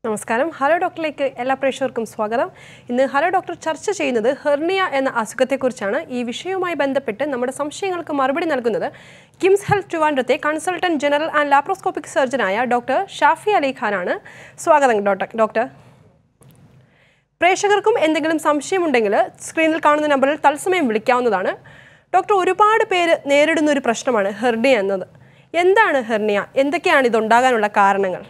നമസ്കാരം ഹലോ ഡോക്ടറിലേക്ക് എല്ലാ പ്രേക്ഷകർക്കും സ്വാഗതം ഇന്ന് ഹലോ ഡോക്ടർ ചർച്ച ചെയ്യുന്നത് ഹെർണിയ എന്ന അസുഖത്തെക്കുറിച്ചാണ് ഈ വിഷയവുമായി ബന്ധപ്പെട്ട് നമ്മുടെ സംശയങ്ങൾക്ക് മറുപടി നൽകുന്നത് കിംസ് ഹെൽത്ത് ട്രിവാൻഡ്രത്തെ കൺസൾട്ടന്റ് ജനറൽ ആൻഡ് ലാപ്രോസ്കോപ്പിക് സർജനായ ഡോക്ടർ ഷാഫി അലി ഖാനാണ് സ്വാഗതം ഡോക്ടർ ഡോക്ടർ പ്രേക്ഷകർക്കും എന്തെങ്കിലും സംശയമുണ്ടെങ്കിൽ സ്ക്രീനിൽ കാണുന്ന നമ്പറിൽ തത്സമയം വിളിക്കാവുന്നതാണ് ഡോക്ടർ ഒരുപാട് പേര് നേരിടുന്ന ഒരു പ്രശ്നമാണ് ഹെർണിയ എന്നത് എന്താണ് ഹെർണിയ എന്തൊക്കെയാണ് ഇതുണ്ടാകാനുള്ള കാരണങ്ങൾ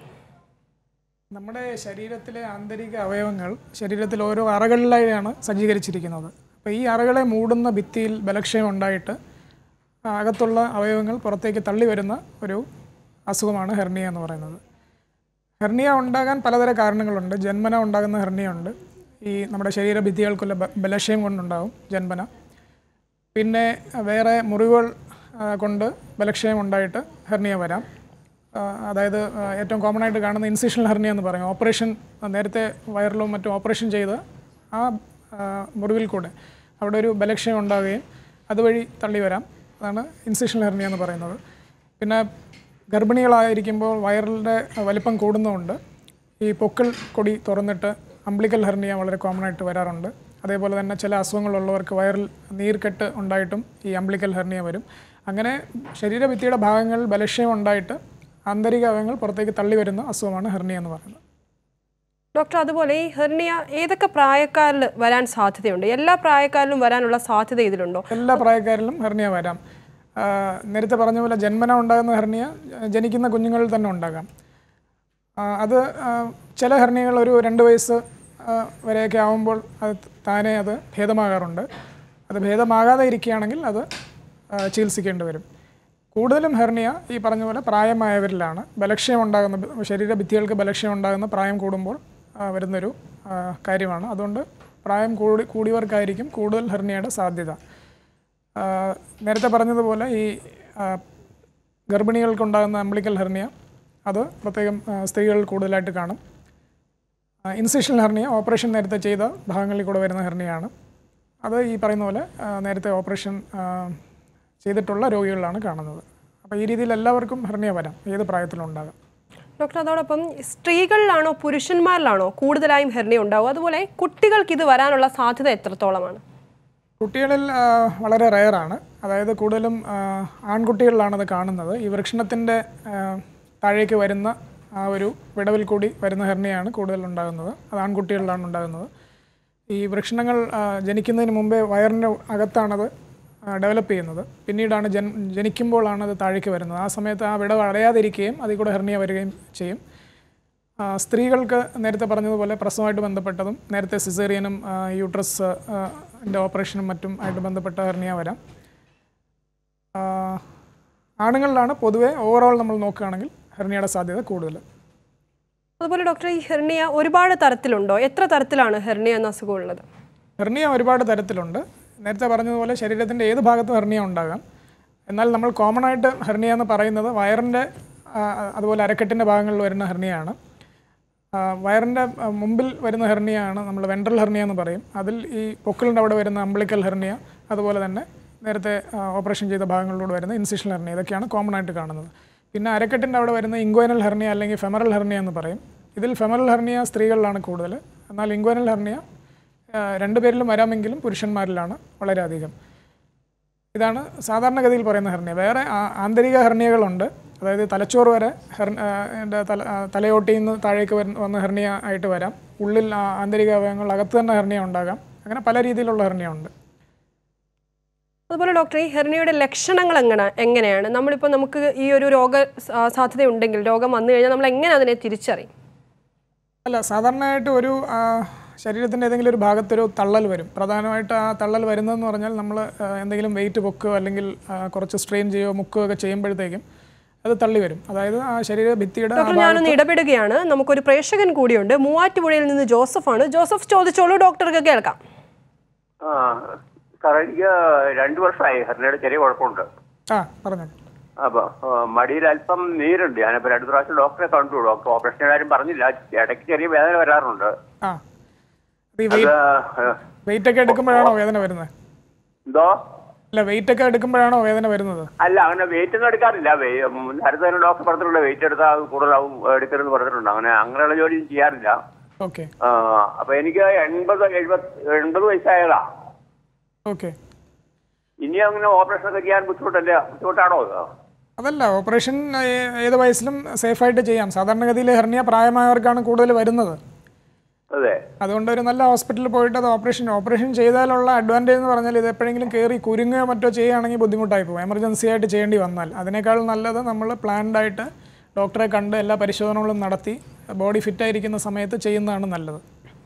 നമ്മുടെ ശരീരത്തിലെ ആന്തരിക അവയവങ്ങൾ ശരീരത്തിൽ ഓരോ അറകളിലായാണ് സജ്ജീകരിച്ചിരിക്കുന്നത് അപ്പോൾ ഈ അറകളെ മൂടുന്ന ഭിത്തിയിൽ ബലക്ഷയം ഉണ്ടായിട്ട് ആ അകത്തുള്ള അവയവങ്ങൾ പുറത്തേക്ക് തള്ളി വരുന്ന ഒരു അസുഖമാണ് ഹെർണിയ എന്ന് പറയുന്നത് ഹെർണിയ ഉണ്ടാകാൻ പലതരം കാരണങ്ങളുണ്ട് ജന്മന ഉണ്ടാകുന്ന ഹെർണിയ ഉണ്ട് ഈ നമ്മുടെ ശരീരഭിത്തികൾക്കുള്ള ബ- ബലക്ഷയം കൊണ്ടുണ്ടാകും ജന്മന പിന്നെ വേറെ മുറിവുകൾ ആ, കൊണ്ട് ബലക്ഷയം ഉണ്ടായിട്ട് ഹെർണിയ വരാം ആ, അതായത് ആ, ഏറ്റവും കോമൺ ആയിട്ട് കാണുന്ന ഇൻസിഷണൽ ഹെർണിയ എന്ന് പറയും ഓപ്പറേഷൻ ആ, നേരത്തെ വയറിലും മറ്റും ഓപ്പറേഷൻ ചെയ്ത് ആ ആ, മുറിവിൽ കൂടെ അവിടെ ഒരു ബലക്ഷയം ഉണ്ടാവുകയും അതുവഴി തള്ളി വരാം അതാണ് ഇൻസിഷണൽ ഹെർണിയ എന്ന് പറയുന്നത് പിന്നെ ഗർഭിണികളായിരിക്കുമ്പോൾ വയറിൻ്റെ വലിപ്പം കൂടുന്നതുകൊണ്ട് ഈ പൊക്കിൾ കൊടി തുറന്നിട്ട് അംബ്ലിക്കൽ ഹെർണിയ വളരെ കോമൺ ആയിട്ട് വരാറുണ്ട് അതേപോലെ തന്നെ ചില അസുഖങ്ങളുള്ളവർക്ക് വയറിൽ നീർക്കെട്ട് ഉണ്ടായിട്ടും ഈ അംബ്ലിക്കൽ ഹെർണിയ വരും അങ്ങനെ ശരീരഭിത്തിയുടെ ഭാഗങ്ങളിൽ ബലക്ഷയം ഉണ്ടായിട്ട് ആന്തരിക അവയവങ്ങൾ പുറത്തേക്ക് തള്ളി വരുന്ന അസുഖമാണ് ഹെർണിയ എന്ന് പറയുന്നത് ഡോക്ടർ അതുപോലെ ഈ ഹെർണിയ ഏതൊക്കെ പ്രായക്കാരിൽ വരാൻ സാധ്യതയുണ്ട് എല്ലാ പ്രായക്കാരിലും വരാനുള്ള സാധ്യത ഇതിലുണ്ടോ എല്ലാ പ്രായക്കാരിലും ഹെർണിയ വരാം ആ, നേരത്തെ പറഞ്ഞ പോലെ ജന്മന ഉണ്ടാകുന്ന ഹെർണിയ ജനിക്കുന്ന കുഞ്ഞുങ്ങളിൽ തന്നെ ഉണ്ടാകാം ആ, അത് ആ, ചില ഹെർണിയകൾ ഒരു രണ്ട് വയസ്സ് ആ, വരെയൊക്കെ ആകുമ്പോൾ അത് താനേ അത് ഭേദമാകാറുണ്ട് അത് ഭേദമാകാതെ ഇരിക്കുകയാണെങ്കിൽ അത് ആ, ചികിത്സിക്കേണ്ടി വരും കൂടുതലും ഹെർണിയ ഈ പറഞ്ഞ പോലെ പ്രായമായവരിലാണ് ബലക്ഷയം ഉണ്ടാകുന്ന ശരീരഭിത്തികൾക്ക് ബലക്ഷയം ഉണ്ടാകുന്ന പ്രായം കൂടുമ്പോൾ ആ, വരുന്നൊരു ആ, കാര്യമാണ് അതുകൊണ്ട് പ്രായം കൂടി കൂടിയവർക്കായിരിക്കും കൂടുതൽ ഹെർണിയയുടെ സാധ്യത ആ, നേരത്തെ പറഞ്ഞതുപോലെ ഈ ആ, ഗർഭിണികൾക്കുണ്ടാകുന്ന അംബ്ലിക്കൽ ഹെർണിയ അത് പ്രത്യേകം ആ, സ്ത്രീകളിൽ കൂടുതലായിട്ട് കാണും ഇൻസിഷണൽ ഹെർണിയ ഓപ്പറേഷൻ നേരത്തെ ചെയ്ത ഭാഗങ്ങളിൽ കൂടെ വരുന്ന ഹെർണിയാണ് അത് ഈ പറയുന്ന പോലെ ആ, നേരത്തെ ഓപ്പറേഷൻ ആ, ചെയ്തിട്ടുള്ള രോഗികളിലാണ് കാണുന്നത് അപ്പോൾ ഈ രീതിയിൽ എല്ലാവർക്കും ഹെർണിയ വരാം ഏത് പ്രായത്തിലും ഉണ്ടാകാം ഡോക്ടർ അതോടൊപ്പം സ്ത്രീകളിലാണോ പുരുഷന്മാരിലാണോ കൂടുതലായും ഹെർണിയ ഉണ്ടാവുക അതുപോലെ കുട്ടികൾക്ക് ഇത് വരാനുള്ള സാധ്യത എത്രത്തോളമാണ് കുട്ടികളിൽ ആ, വളരെ റയറാണ് അതായത് കൂടുതലും ആ, ആൺകുട്ടികളിലാണ് അത് കാണുന്നത് ഈ വൃക്ഷണത്തിൻ്റെ താഴേക്ക് വരുന്ന ആ ഒരു വിടവിൽ കൂടി വരുന്ന ഹെർണിയാണ് കൂടുതൽ ഉണ്ടാകുന്നത് അത് ആൺകുട്ടികളിലാണ് ഉണ്ടാകുന്നത് ഈ വൃക്ഷണങ്ങൾ ആ, ജനിക്കുന്നതിന് മുമ്പേ വയറിൻ്റെ അകത്താണത് ഡെവലപ്പ് ചെയ്യുന്നത് പിന്നീടാണ് ജൻ ജനിക്കുമ്പോഴാണ് അത് താഴേക്ക് വരുന്നത് ആ സമയത്ത് ആ വിടവ് അടയാതിരിക്കുകയും അതിൽ കൂടെ ഹെർണിയ വരികയും ചെയ്യും ആ, സ്ത്രീകൾക്ക് നേരത്തെ പറഞ്ഞതുപോലെ പ്രസവമായിട്ട് ബന്ധപ്പെട്ടതും നേരത്തെ സിസേറിയനും യൂട്രസ് ൻ്റെ ഓപ്പറേഷനും മറ്റും ആയിട്ട് ബന്ധപ്പെട്ട ഹെർണിയ വരാം ആ, ആണുങ്ങളിലാണ് പൊതുവെ ഓവറോൾ നമ്മൾ നോക്കുകയാണെങ്കിൽ ഹെർണിയയുടെ സാധ്യത കൂടുതൽ അതുപോലെ ഡോക്ടർ ഈ ഹെർണിയ ഒരുപാട് തരത്തിലുണ്ടോ എത്ര തരത്തിലാണ് ഹെർണിയ എന്ന അസുഖം ഉള്ളത് ഹെർണിയ ഒരുപാട് തരത്തിലുണ്ട് നേരത്തെ പറഞ്ഞതുപോലെ ശരീരത്തിൻ്റെ ഏത് ഭാഗത്തും ഹെർണിയ ഉണ്ടാകാം എന്നാൽ നമ്മൾ കോമൺ ആയിട്ട് ഹെർണിയ എന്ന് പറയുന്നത് വയറിൻ്റെ ആ, അതുപോലെ അരക്കെട്ടിൻ്റെ ഭാഗങ്ങളിൽ വരുന്ന ഹെർണിയാണ് ആ, വയറിൻ്റെ ആ, മുമ്പിൽ വരുന്ന ഹെർണിയാണ് നമ്മൾ വെൻട്രൽ ഹെർണിയ എന്ന് പറയും അതിൽ ഈ പൊക്കിളിൻ്റെ അവിടെ വരുന്ന അംബ്ലിക്കൽ ഹെർണിയ അതുപോലെ തന്നെ നേരത്തെ ആ, ഓപ്പറേഷൻ ചെയ്ത ഭാഗങ്ങളിലൂടെ വരുന്ന ഇൻസിഷണൽ ഹെർണിയ ഇതൊക്കെയാണ് കോമൺ ആയിട്ട് കാണുന്നത് പിന്നെ അരക്കെട്ടിൻ്റെ അവിടെ വരുന്ന ഇൻഗ്വൈനൽ ഹെർണിയ അല്ലെങ്കിൽ ഫെമറൽ ഹെർണിയ എന്ന് പറയും ഇതിൽ ഫെമറൽ ഹെർണിയ സ്ത്രീകളിലാണ് കൂടുതൽ എന്നാൽ ഇൻഗ്വൈനൽ ഹെർണിയ ആ, രണ്ടുപേരിലും വരാമെങ്കിലും പുരുഷന്മാരിലാണ് വളരെയധികം ഇതാണ് സാധാരണഗതിയിൽ പറയുന്ന ഹെർണിയ വേറെ ആ- ആന്തരിക ഹെർണിയകളുണ്ട് അതായത് തലച്ചോറ് വരെ ഹെർ ആ, എൻ്റെ തല ആ, തലയോട്ടിയിൽ നിന്ന് താഴേക്ക് വരുന്ന വന്ന ഹെർണിയ ആയിട്ട് വരാം ഉള്ളിൽ ആ ആന്തരിക അവയവങ്ങൾ അകത്ത് തന്നെ ഹെർണിയ ഉണ്ടാകാം അങ്ങനെ പല രീതിയിലുള്ള ഹെർണിയ ഉണ്ട് അതുപോലെ ഡോക്ടർ ഈ ഹെർണിയയുടെ ലക്ഷണങ്ങൾ എങ്ങനെ എങ്ങനെയാണ് നമ്മളിപ്പോൾ നമുക്ക് ഈ ഒരു രോഗ സാ- സാധ്യത ഉണ്ടെങ്കിൽ രോഗം വന്നു കഴിഞ്ഞാൽ നമ്മൾ എങ്ങനെ അതിനെ തിരിച്ചറിയും അല്ല സാധാരണയായിട്ട് ഒരു ആ, ശരീരത്തിൻ്റെ ഏതെങ്കിലും ഒരു ഭാഗത്തൊരു തള്ളൽ വരും പ്രധാനമായിട്ട് ആ തള്ളൽ വരുന്നതെന്ന് പറഞ്ഞാൽ നമ്മൾ എന്തെങ്കിലും വെയിറ്റ് പൊക്കുകയോ അല്ലെങ്കിൽ ആ, കുറച്ച് സ്ട്രെയിൻ ചെയ്യുകയോ മുക്കുകയോ ഒക്കെ ചെയ്യുമ്പോഴത്തേക്കും അത് തള്ളി വരും അതായത് ആ ശരീര ഭിത്തിയുടെ ആ ഡോക്ടർ ഞാനൊന്ന് ഇടപെടുകയാണ് നമുക്കൊരു പ്രേക്ഷകൻ കൂടിയുണ്ട് മൂവാറ്റുപുഴയിൽ നിന്ന് ജോസഫാണ് ജോസഫ് ചോദിച്ചോളൂ ഡോക്ടർക്ക് കേൾക്കാം ആ സാറേ എനിക്ക് രണ്ടു വർഷമായി ഹെർണിയുടെ ചെറിയ കുഴപ്പമുണ്ട് ആ പറഞ്ഞു അപ്പൊ ആ, മടിയിൽ അല്പം നീരുണ്ട് ഞാനിപ്പോ രണ്ടു പ്രാവശ്യം ഡോക്ടറെ കണ്ടു ഡോക്ടർ ഓപ്പറേഷൻ കാര്യം പറഞ്ഞില്ല ഇടയ്ക്ക് ചെറിയ വേദന വരാറുണ്ട് ആ ഈ അത് വെയിറ്റ് ആ, വെയിറ്റ് ഒക്കെ എടുക്കുമ്പോഴാണോ വേദന വരുന്നത് എന്തോ അല്ല വെയിറ്റ് ഒക്കെ എടുക്കുമ്പോഴാണോ വേദന വരുന്നത് അല്ല അങ്ങനെ വെയിറ്റ് ഒന്നും എടുക്കാറില്ല വേ- ഉം, നേരത്തെ തന്നെ ഡോക്ടർ പറഞ്ഞിട്ടുണ്ട് വെയിറ്റ് എടുത്താൽ കൂടുതലാവും എടുക്കരുതെന്ന് പറഞ്ഞിട്ടുണ്ട് അങ്ങനെ അങ്ങനെയുള്ള ജോലിയും ചെയ്യാറില്ല ഓക്കെ ആ, അപ്പൊ എനിക്ക് എൺപത് എഴുപത് എൺപത് വയസ്സായതാ ഓക്കെ ഇനി അങ്ങനെ ഓപ്പറേഷൻ ഒക്കെ ചെയ്യാൻ ബുദ്ധിമുട്ടല്ലേ ബുദ്ധിമുട്ടാണോ ഇത്? അതല്ല ഓപ്പറേഷൻ ഏ- ഏത് വയസ്സിലും സേഫായിട്ട് ചെയ്യാം സാധാരണഗതിയിൽ ഹെർണിയ പ്രായമായവർക്കാണ് കൂടുതൽ വരുന്നത് അതെ അതുകൊണ്ട് ഒരു നല്ല ഹോസ്പിറ്റലിൽ പോയിട്ട് അത് ഓപ്പറേഷൻ ഓപ്പറേഷൻ ചെയ്താലുള്ള അഡ്വാൻറ്റേജ് എന്ന് പറഞ്ഞാൽ ഇത് എപ്പോഴെങ്കിലും കയറി കുരുങ്ങുകയോ മറ്റോ ചെയ്യുകയാണെങ്കിൽ ബുദ്ധിമുട്ടായി പോകും എമർജൻസി ആയിട്ട് ചെയ്യേണ്ടി വന്നാൽ അതിനേക്കാൾ നല്ലത് നമ്മൾ പ്ലാൻഡ് ആയിട്ട് ഡോക്ടറെ കണ്ട് എല്ലാ പരിശോധനകളും നടത്തി ബോഡി ഫിറ്റ് ആയിരിക്കുന്ന സമയത്ത് ചെയ്യുന്നതാണ് നല്ലത്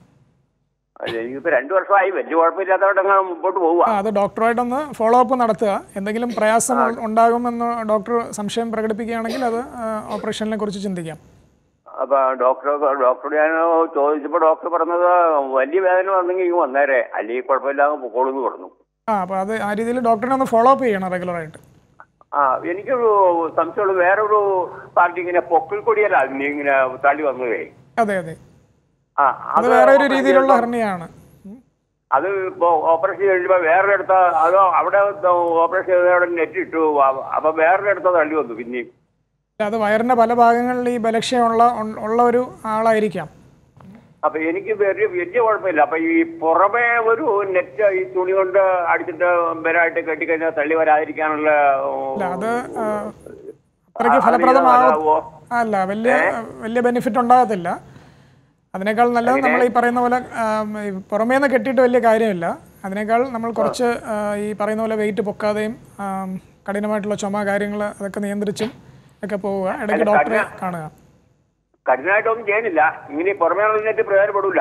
അല്ല എനിക്കിപ്പോ രണ്ടു വർഷമായി വലിയ കുഴപ്പമില്ലാത്തവിടെ അങ്ങ് മുമ്പോട്ട് പോവുക ആ അത് ഡോക്ടറുമായിട്ടൊന്ന് ഫോളോ അപ്പ് നടത്തുക എന്തെങ്കിലും പ്രയാസം ഉ- ഉണ്ടാകുമെന്ന് ഡോക്ടർ സംശയം പ്രകടിപ്പിക്കുകയാണെങ്കിൽ അത് ഓപ്പറേഷനെ കുറിച്ച് ചിന്തിക്കാം അപ്പൊ ഡോക്ടർ ഡോക്ടറോട് ഞാൻ ചോദിച്ചപ്പോ ഡോക്ടർ പറഞ്ഞത് വലിയ വേദന വന്നെങ്കിൽ ഇങ്ങ് വന്നേരെ അല്ലെങ്കിൽ കുഴപ്പമില്ലാതെ പൊക്കോളൂന്ന് പറഞ്ഞു ആ അപ്പോൾ അത് ആ രീതിയിൽ ഡോക്ടറിനെ ഒന്ന് ഫോളോ അപ്പ് ചെയ്യണം റെഗുലറായിട്ട് ആ എനിക്കൊരു സംശയമുള്ള വേറൊരു പാർട്ടി ഇങ്ങനെ പൊക്കിൽ കൊടിയല്ല നീ ഇങ്ങനെ തള്ളി വന്നതേ അതെ അതെ ആ അത് വേറെ ഒരു രീതിയിലുള്ള ഹെർണിയാണ് ഉം. അത് ഇപ്പോ ഓപ്പറേഷൻ കഴിയുമ്പോ വേറൊരിടത്ത് അതോ അവിടെ ഓപ്പറേഷൻ ചെയ്തവിടെ നെറ്റ് ഇട്ടു അ- അപ്പൊ വേറൊരിടത്ത് തള്ളി വന്നു പിന്നെയും അത് വയറിന്റെ പല ഭാഗങ്ങളിൽ ഈ ബലക്ഷയമുള്ള ഉൾ- ഉള്ള ഒരു ആളായിരിക്കാം അപ്പൊ എനിക്ക് വലിയ വലിയ കുഴപ്പമില്ല അപ്പൊ ഈ പുറമെ ഒരു നെറ്റ് ഈ തുണി കൊണ്ട് അടിച്ചിട്ട് ബലമായിട്ട് കെട്ടിക്കഴിഞ്ഞാൽ തള്ളി വരാതിരിക്കാനുള്ള അല്ല അത് ആ, അത്രയ്ക്ക് ഫലപ്രദമാവും അല്ല വലിയ വലിയ ബെനിഫിറ്റ് ഉണ്ടാകത്തില്ല അതിനേക്കാൾ നല്ലത് നമ്മൾ ഈ പറയുന്ന പോലെ ആം, ഈ പുറമേ നിന്ന് കെട്ടിയിട്ട് വലിയ കാര്യമില്ല അതിനേക്കാൾ നമ്മൾ കുറച്ച് ആ, ഈ പറയുന്ന പോലെ വെയിറ്റ് പൊക്കാതെയും ആം, കഠിനമായിട്ടുള്ള ചുമ കാര്യങ്ങൾ അതൊക്കെ നിയന്ത്രിച്ചും ഒക്കെ പോവുക ഇടയ്ക്ക് ഡോക്ടറെ കാണുക കഠിനമായിട്ടൊന്നും ചെയ്യണില്ല ഇങ്ങനെ ഈ പുറമേ ഉള്ള നെറ്റ് പ്രയോജനപ്പെടില്ല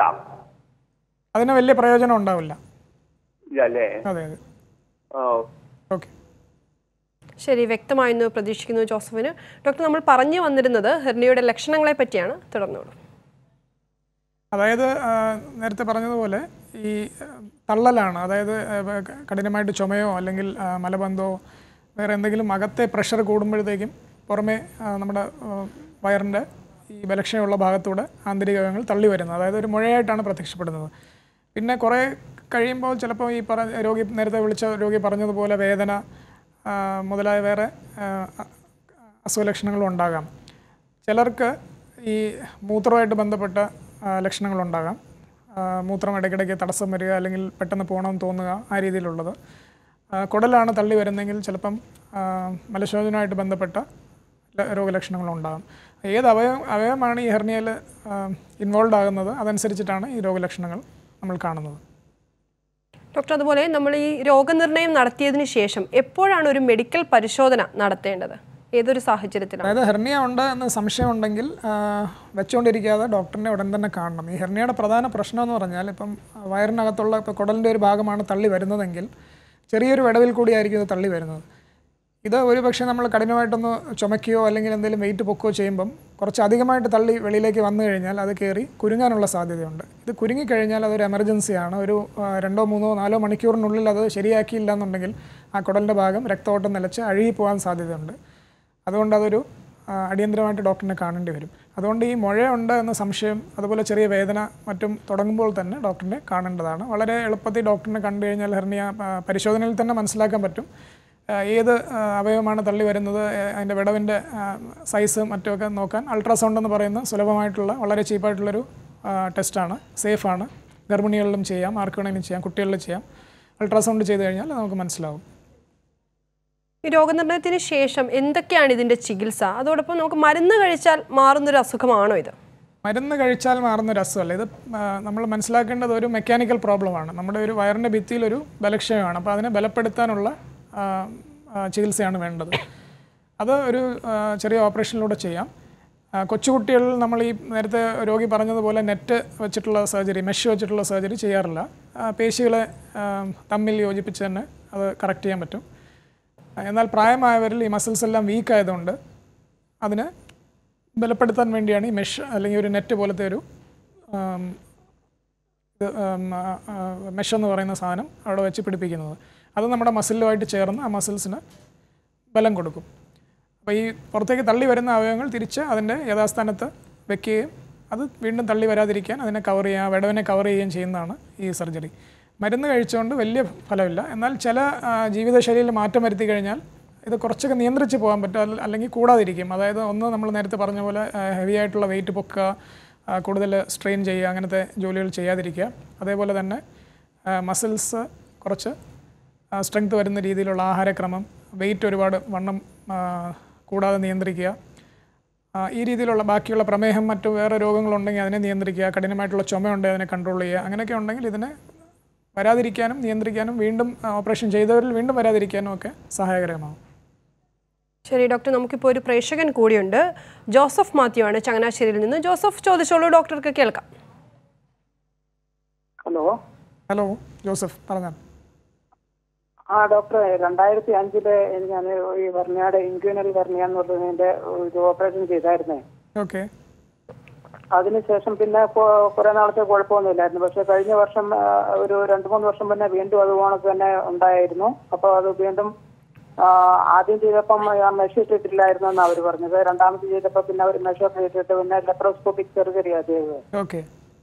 അതിന് വലിയ പ്രയോജനം ഉണ്ടാവില്ല ഇല്ല അല്ലേ അതെ അതെ ആ. ഓക്കെ ശരി വ്യക്തമായെന്ന് പ്രതീക്ഷിക്കുന്നു ജോസഫിന് ഡോക്ടർ നമ്മൾ പറഞ്ഞു വന്നിരുന്നത് ഹെർണിയുടെ ലക്ഷണങ്ങളെ പറ്റിയാണ് തുടർന്നോളൂ അതായത് ആ, നേരത്തെ പറഞ്ഞതുപോലെ ഈ ആ, തള്ളലാണ് അതായത് ആ, ക- കഠിനമായിട്ട് ചുമയോ അല്ലെങ്കിൽ ആ, മലബന്ധമോ വേറെ എന്തെങ്കിലും അകത്തെ പ്രഷർ കൂടുമ്പോഴത്തേക്കും പുറമേ ആ, നമ്മുടെ ആ, വയറിൻ്റെ ഈ ബലക്ഷയമുള്ള ഭാഗത്തൂടെ ആന്തരിക അവയവങ്ങൾ തള്ളി വരുന്നത് അതായത് ഒരു മുഴയായിട്ടാണ് പ്രത്യക്ഷപ്പെടുന്നത് പിന്നെ കുറേ കഴിയുമ്പോൾ ചിലപ്പോൾ ഈ പറ രോഗി നേരത്തെ വിളിച്ച രോഗി പറഞ്ഞതുപോലെ വേദന ആ, മുതലായ വേറെ ആ, അ- അസുഖലക്ഷണങ്ങളും ഉണ്ടാകാം ചിലർക്ക് ഈ മൂത്രമായിട്ട് ബന്ധപ്പെട്ട ആ, ലക്ഷണങ്ങളുണ്ടാകാം ആ, മൂത്രം ഇടയ്ക്കിടയ്ക്ക് തടസ്സം വരിക അല്ലെങ്കിൽ പെട്ടെന്ന് പോകണമെന്ന് തോന്നുക ആ രീതിയിലുള്ളത് ആ, കുടലാണ് തള്ളി വരുന്നെങ്കിൽ ചിലപ്പം ആ, മലശോചനമായിട്ട് ബന്ധപ്പെട്ട ല- രോഗലക്ഷണങ്ങളുണ്ടാകും ഏത് അവയവം അവയവമാണ് ഈ ഹെർണിയയിൽ ഇൻവോൾവ് ആകുന്നത് അതനുസരിച്ചിട്ടാണ് ഈ രോഗലക്ഷണങ്ങൾ നമ്മൾ കാണുന്നത് ഡോക്ടർ അതുപോലെ നമ്മൾ ഈ രോഗനിർണയം നടത്തിയതിന് ശേഷം എപ്പോഴാണ് ഒരു മെഡിക്കൽ പരിശോധന നടത്തേണ്ടത് ഏതൊരു സാഹചര്യത്തിലാണ് അതായത് ഹെർണിയ ഉണ്ട് എന്ന് സംശയം ഉണ്ടെങ്കിൽ ആ, വെച്ചുകൊണ്ടിരിക്കാതെ ഡോക്ടറിനെ ഉടൻ തന്നെ കാണണം ഈ ഹെർണിയയുടെ പ്രധാന പ്രശ്നം എന്ന് പറഞ്ഞാൽ ഇപ്പം വയറിനകത്തുള്ള ഇപ്പോൾ കുടലിൻ്റെ ഒരു ഭാഗമാണ് തള്ളി വരുന്നതെങ്കിൽ ചെറിയൊരു വിടവിൽ കൂടിയായിരിക്കും ഇത് തള്ളി വരുന്നത് ഇത് ഒരു പക്ഷേ നമ്മൾ കഠിനമായിട്ടൊന്ന് ചുമക്കുകയോ അല്ലെങ്കിൽ എന്തെങ്കിലും വെയിറ്റ് പൊക്കുകയോ ചെയ്യുമ്പം കുറച്ച് അധികമായിട്ട് തള്ളി വെളിയിലേക്ക് വന്നു കഴിഞ്ഞാൽ അത് കയറി കുരുങ്ങാനുള്ള സാധ്യതയുണ്ട് ഇത് കുരുങ്ങിക്കഴിഞ്ഞാൽ അതൊരു എമർജൻസിയാണ് ഒരു ആ, രണ്ടോ മൂന്നോ നാലോ മണിക്കൂറിനുള്ളിൽ അത് ശരിയാക്കിയില്ല എന്നുണ്ടെങ്കിൽ ആ കുടലിൻ്റെ ഭാഗം രക്തഓട്ടം നിലച്ച് അഴുകി പോകാൻ സാധ്യതയുണ്ട് അതുകൊണ്ട് അതൊരു ആ, അടിയന്തരമായിട്ട് ഡോക്ടറിനെ കാണേണ്ടി വരും അതുകൊണ്ട് ഈ മുഴയുണ്ട് എന്ന സംശയം അതുപോലെ ചെറിയ വേദന മറ്റും തുടങ്ങുമ്പോൾ തന്നെ ഡോക്ടറിനെ കാണേണ്ടതാണ് വളരെ എളുപ്പത്തിൽ ഡോക്ടറിനെ കണ്ടു കഴിഞ്ഞാൽ ഹെർണിയ ആ, പരിശോധനയിൽ തന്നെ മനസ്സിലാക്കാൻ പറ്റും ആ, ഏത് ആ, അവയവമാണ് തള്ളി വരുന്നത് ഏ, അതിൻ്റെ വിടവിൻ്റെ സൈസ് മറ്റുമൊക്കെ നോക്കാൻ അൾട്രാസൗണ്ട് എന്ന് പറയുന്ന സുലഭമായിട്ടുള്ള വളരെ ചീപ്പായിട്ടുള്ളൊരു ടെസ്റ്റാണ് സേഫാണ് ഗർഭിണികളിലും ചെയ്യാം ആർക്ക് വേണമെങ്കിലും ചെയ്യാം കുട്ടികളിലും ചെയ്യാം അൾട്രാസൗണ്ട് ചെയ്ത് കഴിഞ്ഞാൽ നമുക്ക് മനസ്സിലാവും ഈ രോഗനിർണയത്തിന് ശേഷം എന്തൊക്കെയാണ് ഇതിന്റെ ചികിത്സ അതോടൊപ്പം നമുക്ക് മരുന്ന് കഴിച്ചാൽ മാറുന്നൊരു അസുഖമാണോ ഇത് മരുന്ന് കഴിച്ചാൽ മാറുന്ന ഒരു അസുഖമല്ല ഇത് നമ്മൾ മനസ്സിലാക്കേണ്ടത് ഒരു മെക്കാനിക്കൽ പ്രോബ്ലമാണ് നമ്മുടെ ഒരു വയറിൻ്റെ ഭിത്തിയിൽ ഒരു ബലക്ഷയമാണ് അപ്പോൾ അതിനെ ബലപ്പെടുത്താനുള്ള ആ, ആ, ചികിത്സയാണ് വേണ്ടത് അത് ഒരു ആ, ചെറിയ ഓപ്പറേഷനിലൂടെ ചെയ്യാം ആ, കൊച്ചുകുട്ടികളിൽ നമ്മൾ ഈ നേരത്തെ രോഗി പറഞ്ഞതുപോലെ നെറ്റ് വെച്ചിട്ടുള്ള സർജറി മെഷ് വെച്ചിട്ടുള്ള സർജറി ചെയ്യാറില്ല ആ, പേശികളെ ആ, തമ്മിൽ യോജിപ്പിച്ച് തന്നെ അത് കറക്റ്റ് ചെയ്യാൻ പറ്റും എന്നാൽ പ്രായമായവരിൽ ഈ മസിൽസ് എല്ലാം വീക്ക് ആയതുകൊണ്ട് അതിന് ബലപ്പെടുത്താൻ വേണ്ടിയാണ് ഈ മെഷ് അല്ലെങ്കിൽ ഒരു നെറ്റ് പോലത്തെ ഒരു ആം, ഇത്, ആം, ആ, ആ, മെഷ് എന്ന് പറയുന്ന സാധനം അവിടെ വെച്ച് പിടിപ്പിക്കുന്നത് അത് നമ്മുടെ മസിലുമായിട്ട് ചേർന്ന് ആ മസിൽസിന് ബലം കൊടുക്കും അപ്പോൾ ഈ പുറത്തേക്ക് തള്ളി വരുന്ന അവയവങ്ങൾ തിരിച്ച് അതിൻ്റെ യഥാസ്ഥാനത്ത് വെക്കുകയും അത് വീണ്ടും തള്ളി വരാതിരിക്കാൻ അതിനെ കവർ ചെയ്യുക വിടവിനെ കവർ ചെയ്യുകയും ചെയ്യുന്നതാണ് ഈ സർജറി മരുന്ന് കഴിച്ചുകൊണ്ട് വലിയ ഫലമില്ല എന്നാൽ ചില ആ, ജീവിതശൈലിയിൽ മാറ്റം വരുത്തി കഴിഞ്ഞാൽ ഇത് കുറച്ചൊക്കെ നിയന്ത്രിച്ച് പോകാൻ പറ്റും അല്ല- അല്ലെങ്കിൽ കൂടാതിരിക്കും അതായത് ഒന്ന് നമ്മൾ നേരത്തെ പറഞ്ഞ പോലെ ഹെവി ആയിട്ടുള്ള വെയിറ്റ് പൊക്കുക ആ, കൂടുതൽ സ്ട്രെയിൻ ചെയ്യുക അങ്ങനത്തെ ജോലികൾ ചെയ്യാതിരിക്കുക അതേപോലെ തന്നെ മസിൽസ് കുറച്ച് സ്ട്രെങ്ത് വരുന്ന രീതിയിലുള്ള ആഹാരക്രമം വെയിറ്റ് ഒരുപാട് വണ്ണം ആ, കൂടാതെ നിയന്ത്രിക്കുക ആ, ഈ രീതിയിലുള്ള ബാക്കിയുള്ള പ്രമേഹം മറ്റു വേറെ രോഗങ്ങളുണ്ടെങ്കിൽ അതിനെ നിയന്ത്രിക്കുക കഠിനമായിട്ടുള്ള ചുമയുണ്ടെങ്കിൽ അതിനെ കൺട്രോൾ ചെയ്യുക അങ്ങനെയൊക്കെ ഉണ്ടെങ്കിൽ ഇതിനെ വരാതിരിക്കാനും നിയന്ത്രിക്കാനും വീണ്ടും ആ, ഓപ്പറേഷൻ ചെയ്തവരിൽ വീണ്ടും വരാതിരിക്കാനും ഒക്കെ സഹായകരമാകും ശരി ഡോക്ടർ നമുക്കിപ്പോൾ ഒരു പ്രേക്ഷകൻ കൂടിയുണ്ട് ജോസഫ് മാത്യു ആണ് ചങ്ങനാശ്ശേരിയിൽ നിന്ന് ജോസഫ് ചോദിച്ചോളൂ ഡോക്ടർക്ക് കേൾക്കാം ഹലോ ഹലോ ജോസഫ് പറഞ്ഞാൽ ആ ഡോക്ടറെ രണ്ടായിരത്തി അഞ്ചില് ഞാൻ ഈ വെർണിയയുടെ ഇൻക്യൂനൽ വെർണിയ എന്ന് പറഞ്ഞതിന്റെ ഒരു ഓപ്പറേഷൻ ചെയ്തായിരുന്നേ ഓക്കെ അതിനുശേഷം പിന്നെ കൊ- കുറെ നാളത്തെ കുഴപ്പമൊന്നുമില്ലായിരുന്നു പക്ഷെ കഴിഞ്ഞ വർഷം ആ, ഒരു രണ്ട് മൂന്ന് വർഷം മുന്നേ വീണ്ടും അത് കണക്ക് തന്നെ ഉണ്ടായിരുന്നു അപ്പോൾ അത് വീണ്ടും ആ, ആദ്യം ചെയ്തപ്പം ആ മെഷ് ഇട്ടിട്ടില്ലായിരുന്നു എന്നാണ് അവർ പറഞ്ഞത് രണ്ടാമത് ചെയ്തപ്പോൾ പിന്നെ അവർ മെഷർ ചെയ്തിട്ട് പിന്നെ ലെപ്രോസ്കോപ്പിക് സർജറിയാണ് ചെയ്തത് ഓക്കെ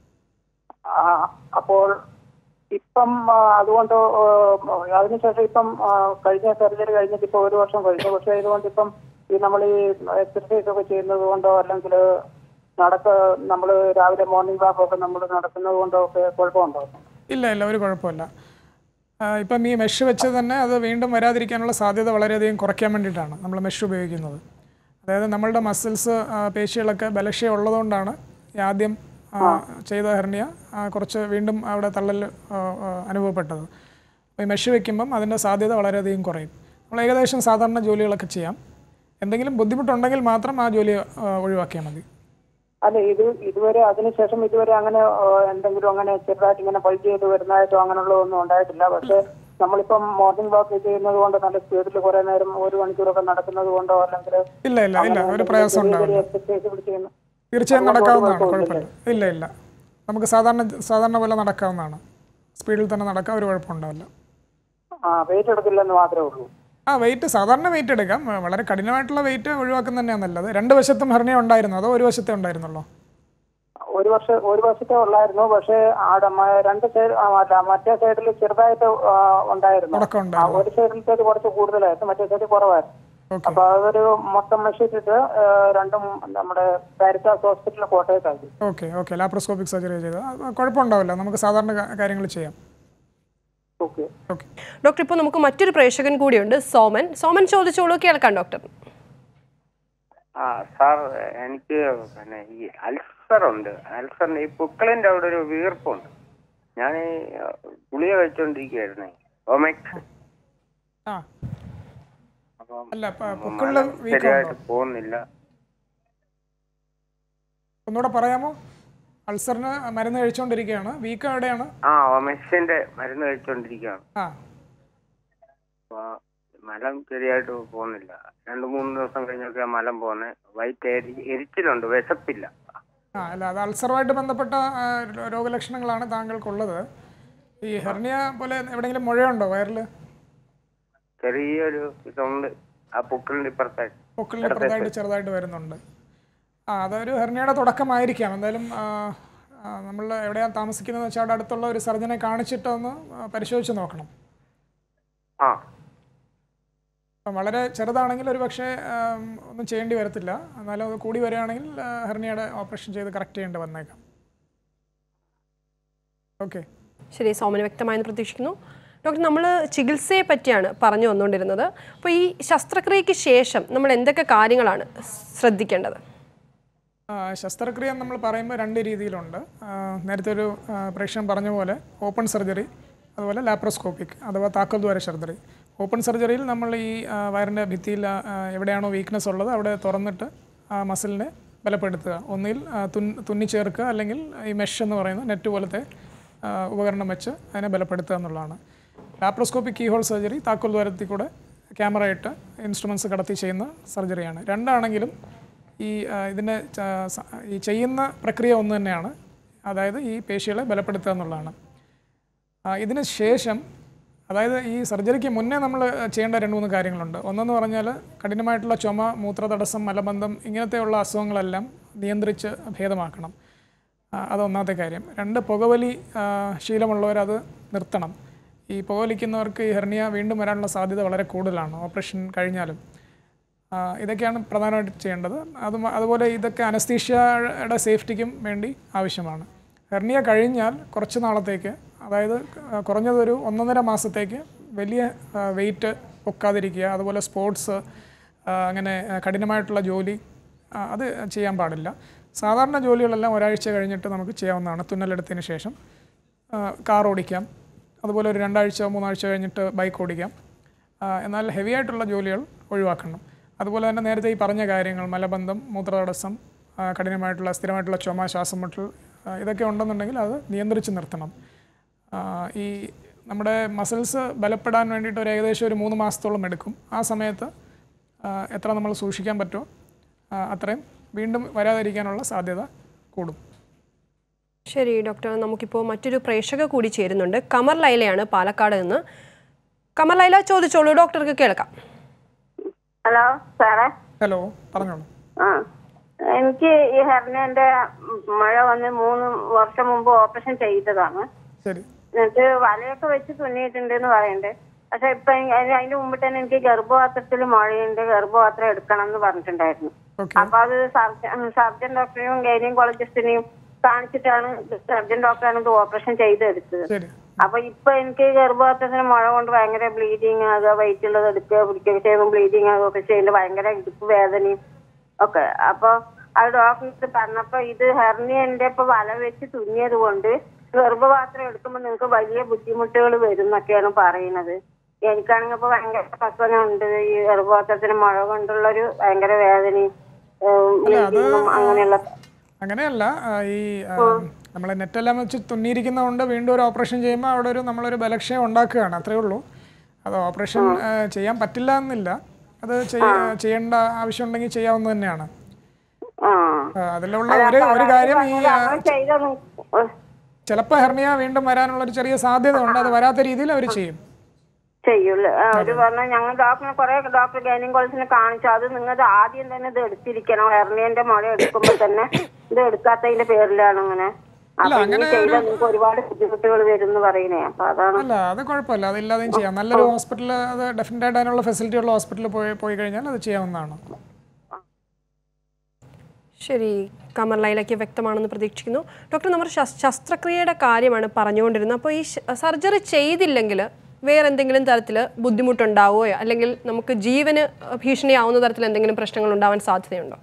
ആ, അപ്പോൾ ഇപ്പം ആ, അതുകൊണ്ട് ആ, അതിനുശേഷം ഇപ്പം ആ, കഴിഞ്ഞ സർജറി കഴിഞ്ഞിട്ട് ഇപ്പൊ ഒരു വർഷം കഴിഞ്ഞു പക്ഷെ ഇതുകൊണ്ട് ഇപ്പം ഈ നമ്മൾ ഈ എക്സർസൈസ് ഒക്കെ ചെയ്യുന്നത് കൊണ്ടോ അല്ലെങ്കിൽ നടക്ക നമ്മൾ രാവിലെ മോർണിംഗ് വാക്ക് ഒക്കെ നമ്മൾ നടക്കുന്നത് കൊണ്ടോ ഒക്കെ കുഴപ്പമുണ്ടോ ഇല്ല ഇല്ല ഒരു കുഴപ്പമില്ല ആ, ഇപ്പം ഈ മെഷ് വെച്ച് തന്നെ അത് വീണ്ടും വരാതിരിക്കാനുള്ള സാധ്യത വളരെയധികം കുറയ്ക്കാൻ വേണ്ടിയിട്ടാണ് നമ്മൾ മെഷ് ഉപയോഗിക്കുന്നത് അതായത് നമ്മളുടെ മസിൽസ് പേശികളൊക്കെ ബലക്ഷയം ഉള്ളതുകൊണ്ടാണ് ഈ ആദ്യം ആ, ചെയ്ത ഹെർണിയ ആ, കുറച്ച് വീണ്ടും അവിടെ തള്ളൽ ആ, ആ, അനുഭവപ്പെട്ടത് അപ്പോൾ ഈ മെഷ് വെക്കുമ്പം അതിൻ്റെ സാധ്യത വളരെയധികം കുറയും നമ്മൾ ഏകദേശം സാധാരണ ജോലികളൊക്കെ ചെയ്യാം എന്തെങ്കിലും ബുദ്ധിമുട്ടുണ്ടെങ്കിൽ മാത്രം ആ ജോലി ആ, ഒഴിവാക്കിയാൽ മതി അല്ല ഇത് ഇതുവരെ അതിനുശേഷം ഇതുവരെ അങ്ങനെ ആ, എന്തെങ്കിലും അങ്ങനെ ചെറുതായിട്ട് ഇങ്ങനെ ബൾജ് ചെയ്ത് വരുന്നതായിട്ടോ അങ്ങനെയുള്ളതൊന്നും ഉണ്ടായിട്ടില്ല പക്ഷെ നമ്മളിപ്പം മോർണിംഗ് വാക്ക് ചെയ്യുന്നത് കൊണ്ട് നല്ല സ്പീഡിൽ കുറെ നേരം ഒരു മണിക്കൂറൊക്കെ നടക്കുന്നത് കൊണ്ടോ അല്ലെങ്കിൽ ഇല്ല ഇല്ല ഇല്ല ഒരു പ്രയാസം ഉണ്ടാവില്ല എക്സർസൈസ് കൂടി ചെയ്യുന്നു തീർച്ചയായും നടക്കാവുന്നതാണ് കുഴപ്പമില്ല ഇല്ല ഇല്ല നമുക്ക് സാധാരണ സാധാരണ പോലെ നടക്കാവുന്നതാണ് സ്പീഡിൽ തന്നെ നടക്കാം ഒരു കുഴപ്പമുണ്ടാവില്ല ആ വെയിറ്റ് എടുക്കില്ലെന്ന് മാത്രമേ ഉള്ളൂ ആ വെയിറ്റ് സാധാരണ വെയിറ്റ് എടുക്കാം വ- വളരെ കഠിനമായിട്ടുള്ള വെയിറ്റ് ഒഴിവാക്കുന്ന തന്നെയാണ് നല്ലത് രണ്ട് വശത്തും ഹെർണിയ ഉണ്ടായിരുന്നു അതോ ഒരു വശത്തേ ഉണ്ടായിരുന്നുള്ളൂ ഒരു വർഷം ഒരു വർഷത്തെ ഉള്ളായിരുന്നു പക്ഷേ ആടെ മ- രണ്ട് സൈഡ് ആ, അല്ല മറ്റേ സൈഡിൽ ചെറുതായിട്ട് ആ, ഉണ്ടായിരുന്നു തുടക്കം ആ, ഉണ്ടായിരുന്നു ഒരു സൈഡിലത്തേത് കുറച്ച് കൂടുതലായിരുന്നു മറ്റേ സൈഡ് കുറവായിരുന്നു ഓക്കെ അപ്പൊ അതൊരു മൊത്തം മെഷീറ്റിട്ട് രണ്ടും നമ്മുടെ കാരിത്താസ് ഹോസ്പിറ്റലിൽ കോട്ടയത്താക്കി ഓക്കെ ഓക്കെ ലാപ്രോസ്കോപ്പിക് സർജറി ചെയ്ത് അത് കുഴപ്പമുണ്ടാവില്ല നമുക്ക് സാധാരണ കാ- കാര്യങ്ങൾ ചെയ്യാം ഓക്കെ ഓക്കെ ഡോക്ടർ ഇപ്പോൾ നമുക്ക് മറ്റൊരു പ്രേക്ഷകൻ കൂടിയുണ്ട് സോമൻ സോമൻ ചോദിച്ചോളൂ കേൾക്കാം ഡോക്ടർ ആ സാർ എനിക്ക് പിന്നെ ഈ അൾസർ ഉണ്ട് അൾസറിന് ഈ പുക്കളിന്റെ അവിടെ ഒരു വീർപ്പുണ്ട് ഞാൻ ഈ ഗുളിക കഴിച്ചോണ്ടിരിക്കുകയായിരുന്നേ ഒമെക്സ് ആ അപ്പം അല്ല പ- പൊക്കിളിൽ വീക്കം ശരിയായിട്ട് പോകുന്നില്ല ഒന്നുകൂടെ പറയാമോ അൾസറിന് മരുന്ന് കഴിച്ചുകൊണ്ടിരിക്കുകയാണ് വീക്കം എവിടെയാണ് ആ ഒമെക്സിന്റെ മരുന്ന് കഴിച്ചോണ്ടിരിക്കുകയാണ് ആ അപ്പൊ മലം ശരിയായിട്ട് പോകുന്നില്ല രണ്ടു മൂന്ന് ദിവസം കഴിഞ്ഞൊക്കെ മലം പോകുന്നേ വയറ്റ് എരി- എരിച്ചിലുണ്ട് വിശപ്പില്ല ആ അല്ല അത് അൾസറുമായിട്ട് ബന്ധപ്പെട്ട ആ, രോ- രോഗലക്ഷണങ്ങളാണ് താങ്കൾക്കുള്ളത് ഈ ഹെർണിയ പോലെ എവിടെയെങ്കിലും മുഴയുണ്ടോ വയറിൽ ചെറിയൊരു ഇതുണ്ട് ആ പുക്കളിന്റെ ഇപ്പുറത്തായിട്ട് പൊക്കിളിന് ചെറുതായിട്ട് ചെറുതായിട്ട് വരുന്നുണ്ട് ആ അതൊരു ഹെർണിയയുടെ തുടക്കമായിരിക്കാം എന്തായാലും നമ്മൾ എവിടെയാണ് താമസിക്കുന്നത് വെച്ചാൽ അവിടെ അടുത്തുള്ള ഒരു സർജനെ കാണിച്ചിട്ടൊന്ന് ആ, പരിശോധിച്ച് നോക്കണം ആ അപ്പം വളരെ ചെറുതാണെങ്കിൽ ഒരു പക്ഷേ ആം, ഒന്നും ചെയ്യേണ്ടി വരത്തില്ല എന്നാലും അത് കൂടി വരികയാണെങ്കിൽ ആ, ഹെർണിയയുടെ ഓപ്പറേഷൻ ചെയ്ത് കറക്റ്റ് ചെയ്യേണ്ടി വന്നേക്കാം ഓക്കെ ശരി സോമന് വ്യക്തമായെന്ന് പ്രതീക്ഷിക്കുന്നു ഡോക്ടർ നമ്മൾ ചികിത്സയെ പറ്റിയാണ് പറഞ്ഞു വന്നുകൊണ്ടിരുന്നത് അപ്പോൾ ഈ ശസ്ത്രക്രിയയ്ക്ക് ശേഷം നമ്മൾ എന്തൊക്കെ കാര്യങ്ങളാണ് ശ്രദ്ധിക്കേണ്ടത് ആ, ശസ്ത്രക്രിയ നമ്മൾ പറയുമ്പോൾ രണ്ട് രീതിയിലുണ്ട് ആ, നേരത്തെ ഒരു ആ, പ്രേക്ഷകൻ പറഞ്ഞ പോലെ ഓപ്പൺ സർജറി അതുപോലെ ലാപ്രോസ്കോപ്പിക് അഥവാ താക്കോൽ ദ്വാര സർജറി ഓപ്പൺ സർജറിയിൽ നമ്മൾ ഈ ആ, വയറിൻ്റെ ഭിത്തിയിൽ ആ, ആ, എവിടെയാണോ വീക്ക്നെസ് ഉള്ളത് അവിടെ തുറന്നിട്ട് ആ മസിലിനെ ബലപ്പെടുത്തുക ഒന്നിൽ ആ, തുന്നി തുന്നി ചേർക്കുക അല്ലെങ്കിൽ ഈ മെഷ് എന്ന് പറയുന്ന നെറ്റ് പോലത്തെ ആ, ഉപകരണം വെച്ച് അതിനെ ബലപ്പെടുത്തുക എന്നുള്ളതാണ് ലാപ്രോസ്കോപ്പിക് കീഹോൾ സർജറി താക്കോൽ ദ്വാരത്തിൽ കൂടെ ക്യാമറ ഇട്ട് ഇൻസ്ട്രുമെൻറ്റ്സ് കടത്തി ചെയ്യുന്ന സർജറിയാണ് രണ്ടാണെങ്കിലും ഈ ആ, ഇതിനെ ച- സ- ഈ ചെയ്യുന്ന പ്രക്രിയ ഒന്ന് തന്നെയാണ് അതായത് ഈ പേശികളെ ബലപ്പെടുത്തുക എന്നുള്ളതാണ് ആ, ഇതിന് ശേഷം അതായത് ഈ സർജറിക്ക് മുന്നേ നമ്മൾ ചെയ്യേണ്ട രണ്ട് മൂന്ന് കാര്യങ്ങളുണ്ട് ഒന്നെന്ന് പറഞ്ഞാൽ കഠിനമായിട്ടുള്ള ചുമ മൂത്രതടസ്സം മലബന്ധം ഇങ്ങനത്തെയുള്ള അസുഖങ്ങളെല്ലാം നിയന്ത്രിച്ച് ഭേദമാക്കണം ആ, അതൊന്നാമത്തെ കാര്യം രണ്ട് പുകവലി ആ, ശീലമുള്ളവരത് നിർത്തണം ഈ പുകവലിക്കുന്നവർക്ക് ഈ ഹെർണിയ വീണ്ടും വരാനുള്ള സാധ്യത വളരെ കൂടുതലാണ് ഓപ്പറേഷൻ കഴിഞ്ഞാലും ആ, ഇതൊക്കെയാണ് പ്രധാനമായിട്ട് ചെയ്യേണ്ടത് അത് അതുപോലെ ഇതൊക്കെ അനസ്തീഷ്യയുടെ സേഫ്റ്റിക്കും വേണ്ടി ആവശ്യമാണ് ഹെർണിയ കഴിഞ്ഞാൽ കുറച്ച് നാളത്തേക്ക് അതായത് ആ, കുറഞ്ഞതൊരു ഒന്നൊന്നര മാസത്തേക്ക് വലിയ വെയിറ്റ് പൊക്കാതിരിക്കുക അതുപോലെ സ്പോർട്സ് അങ്ങനെ ആ, കഠിനമായിട്ടുള്ള ജോലി ആ, അത് ചെയ്യാൻ പാടില്ല സാധാരണ ജോലികളെല്ലാം ഒരാഴ്ച കഴിഞ്ഞിട്ട് നമുക്ക് ചെയ്യാവുന്നതാണ് തുന്നലെടുത്തതിന് ശേഷം ആ, കാർ ഓടിക്കാം അതുപോലെ ഒരു രണ്ടാഴ്ച മൂന്നാഴ്ച കഴിഞ്ഞിട്ട് ബൈക്ക് ഓടിക്കാം ആ, എന്നാൽ ഹെവി ആയിട്ടുള്ള ജോലികൾ ഒഴിവാക്കണം അതുപോലെ തന്നെ നേരത്തെ ഈ പറഞ്ഞ കാര്യങ്ങൾ മലബന്ധം മൂത്രതടസ്സം ആ, കഠിനമായിട്ടുള്ള സ്ഥിരമായിട്ടുള്ള ചുമ ശ്വാസം മുട്ടൽ ആ, ഇതൊക്കെ ഉണ്ടെന്നുണ്ടെങ്കിൽ അത് നിയന്ത്രിച്ച് നിർത്തണം ആ, ഈ നമ്മുടെ മസിൽസ് ബലപ്പെടാൻ വേണ്ടിയിട്ട് ഒരു ഏകദേശം ഒരു മൂന്ന് മാസത്തോളം എടുക്കും ആ സമയത്ത് ആ, എത്ര നമ്മൾ സൂക്ഷിക്കാൻ പറ്റുമോ ആ, അത്രയും വീണ്ടും വരാതിരിക്കാനുള്ള സാധ്യത കൂടും ശരി ഡോക്ടർ നമുക്കിപ്പോൾ മറ്റൊരു പ്രേക്ഷക കൂടി ചേരുന്നുണ്ട് കമർ ലൈലയാണ് പാലക്കാട് നിന്ന് കമർ ലൈല ചോദിച്ചോളൂ ഡോക്ടർക്ക് കേൾക്കാം ഹലോ സാറേ ഹലോ പറഞ്ഞോളൂ ആ എനിക്ക് ഈ ഹെർണിയന്റെ മഴ വന്ന് മൂന്ന് വർഷം മുമ്പ് ഓപ്പറേഷൻ ചെയ്തതാണ് ശരി എന്നിട്ട് വലയൊക്കെ വെച്ച് തുന്നിയിട്ടുണ്ട് എന്ന് പറയുന്നുണ്ട് പക്ഷെ ഇപ്പൊ എനിക്ക് അതിന് അതിന്റെ മുമ്പ് തന്നെ എനിക്ക് ഗർഭപാത്രത്തിൽ മഴയുണ്ട് ഗർഭപാത്രം എടുക്കണം എന്ന് പറഞ്ഞിട്ടുണ്ടായിരുന്നു ഓക്കെ അപ്പൊ അത് സർജൻ സർജൻ ഡോക്ടറെയും ഗൈനക്കോളജിസ്റ്റിനെയും കാണിച്ചിട്ടാണ് സർജൻ ഡോക്ടറാണ് ഇത് ഓപ്പറേഷൻ ചെയ്തെടുത്തത് ശരി അപ്പൊ ഇപ്പൊ എനിക്ക് ഗർഭപാത്രത്തിന് മഴ കൊണ്ട് ഭയങ്കര ബ്ലീഡിങ് ആകുക വെയിറ്റ് ഉള്ളത് എടുക്കുക പിടിക്കുക ചെയ്യുമ്പോൾ ബ്ലീഡിങ് ആകുക ഒക്കെ ചെയ്യുന്നത് ഭയങ്കര ഇടുപ്പ് വേദനയും ഒക്കെ അപ്പൊ അത് ഡോക്ടർ പറഞ്ഞപ്പോ ഇത് ഹെർണിയന്റെ ഇപ്പൊ വല വെച്ച് തുന്നിയത് കൊണ്ട് ഗർഭപാത്രം എടുക്കുമ്പോൾ നിങ്ങൾക്ക് വലിയ ബുദ്ധിമുട്ടുകൾ വരും എന്നൊക്കെയാണ് പറയുന്നത് എനിക്കാണെങ്കിൽ ഇപ്പൊ ഭയങ്കര പ്രസവം ഉണ്ട് ഈ ഗർഭപാത്രത്തിന് മഴ കൊണ്ടുള്ള ഒരു ഭയങ്കര വേദനയും ബ്ലീഡിങ്ങും അങ്ങനെയുള്ള അങ്ങനെയല്ല ആ, ഈ നമ്മൾ നെറ്റെല്ലാം വെച്ച് തുന്നിയിരിക്കുന്നതുകൊണ്ട് വീണ്ടും ഒരു ഓപ്പറേഷൻ ചെയ്യുമ്പോൾ അവിടെ ഒരു നമ്മളൊരു ബലക്ഷയം ഉണ്ടാക്കുകയാണ് അത്രേ ഉള്ളൂ അത് ഓപ്പറേഷൻ ആ, ചെയ്യാൻ പറ്റില്ല എന്നില്ല അത് ചെയ്യ- ചെയ്യേണ്ട ആവശ്യമുണ്ടെങ്കിൽ ചെയ്യാവുന്നത് തന്നെയാണ് ആ ആ, അതിലുള്ള ഒരു ഒരു കാര്യം ഈ ആ, അങ്ങനെ ചെയ്തൊന്നും ചിലപ്പോൾ ഹെർണിയ വീണ്ടും വരാനുള്ള ഒരു ചെറിയ സാധ്യത ഉണ്ട് അത് വരാത്ത രീതിയിൽ അവർ ചെയ്യും ചെയ്യൂല അവര് പറഞ്ഞ ഞങ്ങൾ ഡോക്ടറിനെ കുറെ ഡോക്ടർ ഗൈനക്കോളജിനെ കാണിച്ചു അത് നിങ്ങൾ ആദ്യം തന്നെ ഇത് എടുത്തിരിക്കണം ഹെർണിയന്റെ മുഴ എടുക്കുമ്പോ തന്നെ ഇത് എടുക്കാത്തതിന്റെ പേരിലാണ് അങ്ങനെ അപ്പൊ ഇനി ചെയ്താൽ നിങ്ങൾക്ക് ഒരുപാട് ബുദ്ധിമുട്ടുകൾ വരും എന്ന് പറയുന്നേ അപ്പൊ അതാണ് അല്ല അത് കുഴപ്പമില്ല അതില്ലാതെയും ചെയ്യാം നല്ലൊരു ഹോസ്പിറ്റൽ അത് ഡെഫിനറ്റ് ആയിട്ട് അതിനുള്ള ഫെസിലിറ്റി ഉള്ള ഹോസ്പിറ്റലിൽ പോയി പോയി കഴിഞ്ഞാൽ അത് ചെയ്യാവുന്നതാണ് ശരി കമർ ലൈലയ്ക്ക് വ്യക്തമാണെന്ന് പ്രതീക്ഷിക്കുന്നു ഡോക്ടർ നമ്മൾ ശസ്- ശസ്ത്രക്രിയയുടെ കാര്യമാണ് പറഞ്ഞുകൊണ്ടിരുന്നത് അപ്പോൾ ഈ സർജറി ചെയ്തില്ലെങ്കിൽ വേറെ എന്തെങ്കിലും തരത്തിൽ ബുദ്ധിമുട്ടുണ്ടാവുകയോ അല്ലെങ്കിൽ നമുക്ക് ജീവന് ഭീഷണിയാവുന്ന തരത്തിൽ എന്തെങ്കിലും പ്രശ്നങ്ങൾ ഉണ്ടാവാൻ സാധ്യതയുണ്ടോ